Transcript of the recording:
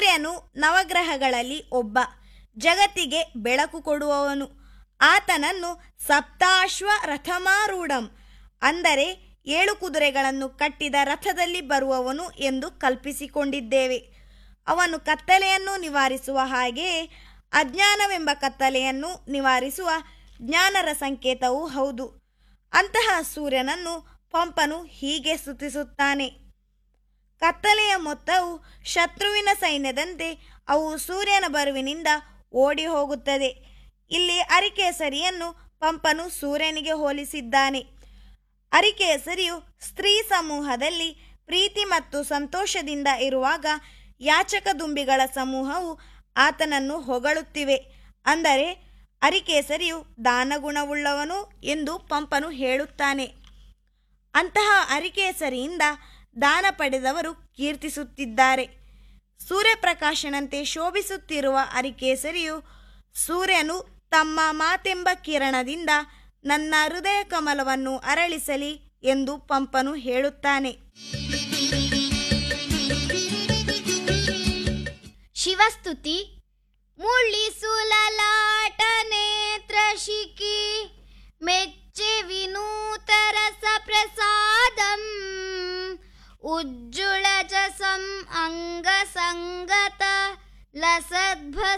ಸೂರ್ಯನು ನವಗ್ರಹಗಳಲ್ಲಿ ಒಬ್ಬ ಜಗತ್ತಿಗೆ ಬೆಳಕು ಕೊಡುವವನು ಆತನನ್ನು ಸಪ್ತಾಶ್ವ ರಥಮಾರೂಢಂ ಅಂದರೆ ಏಳು ಕುದುರೆಗಳನ್ನು ಕಟ್ಟಿದ ರಥದಲ್ಲಿ ಬರುವವನು ಎಂದು ಕಲ್ಪಿಸಿಕೊಂಡಿದ್ದೇವೆ ಅವನು ಕತ್ತಲೆಯನ್ನು ನಿವಾರಿಸುವ ಹಾಗೆಯೇ ಅಜ್ಞಾನವೆಂಬ ಕತ್ತಲೆಯನ್ನು ನಿವಾರಿಸುವ ಜ್ಞಾನರ ಸಂಕೇತವೂ ಹೌದು ಅಂತಹ ಸೂರ್ಯನನ್ನು ಪಂಪನು ಹೀಗೆ ಸ್ತುತಿಸುತ್ತಾನೆ ಕತ್ತಲೆಯ ಮೊತ್ತವು ಶತ್ರುವಿನ ಸೈನ್ಯದಂತೆ ಅವು ಸೂರ್ಯನ ಬರುವಿನಿಂದ ಓಡಿ ಹೋಗುತ್ತದೆ ಇಲ್ಲಿ ಅರಿಕೇಸರಿಯನ್ನು ಪಂಪನು ಸೂರ್ಯನಿಗೆ ಹೋಲಿಸಿದ್ದಾನೆ ಅರಿಕೇಸರಿಯು ಸ್ತ್ರೀ ಸಮೂಹದಲ್ಲಿ ಪ್ರೀತಿ ಮತ್ತು ಸಂತೋಷದಿಂದ ಇರುವಾಗ ಯಾಚಕ ದುಂಬಿಗಳ ಸಮೂಹವು ಆತನನ್ನು ಹೊಗಳುತ್ತಿವೆ ಅಂದರೆ ಅರಿಕೇಸರಿಯು ದಾನಗುಣವುಳ್ಳವನು ಎಂದು ಪಂಪನು ಹೇಳುತ್ತಾನೆ ಅಂತಹ ಅರಿಕೇಸರಿಯಿಂದ ದಾನ ಪಡೆದವರು ಕೀರ್ತಿಸುತ್ತಿದ್ದಾರೆ ಸೂರ್ಯಪ್ರಕಾಶನಂತೆ ಶೋಭಿಸುತ್ತಿರುವ ಅರಿಕೇಸರಿಯು ಸೂರ್ಯನು ತಮ್ಮ ಮಾತೆಂಬ ಕಿರಣದಿಂದ ನನ್ನ ಹೃದಯ ಕಮಲವನ್ನು ಅರಳಿಸಲಿ ಎಂದು ಪಂಪನು ಹೇಳುತ್ತಾನೆ ಶಿವಸ್ತುತಿ ಮುಳ್ಳಿಸುಲಲಾಟ ನೇತ್ರ ಶಿಖಿ ಮೆಚ್ಚೆ ವಿನೂತರಸ ಪ್ರಸಾದಂ ಉಜ್ಜುಳ ಜಸಂ ಅಂಗ ಸಂಗತ ಲಸದ್ಭ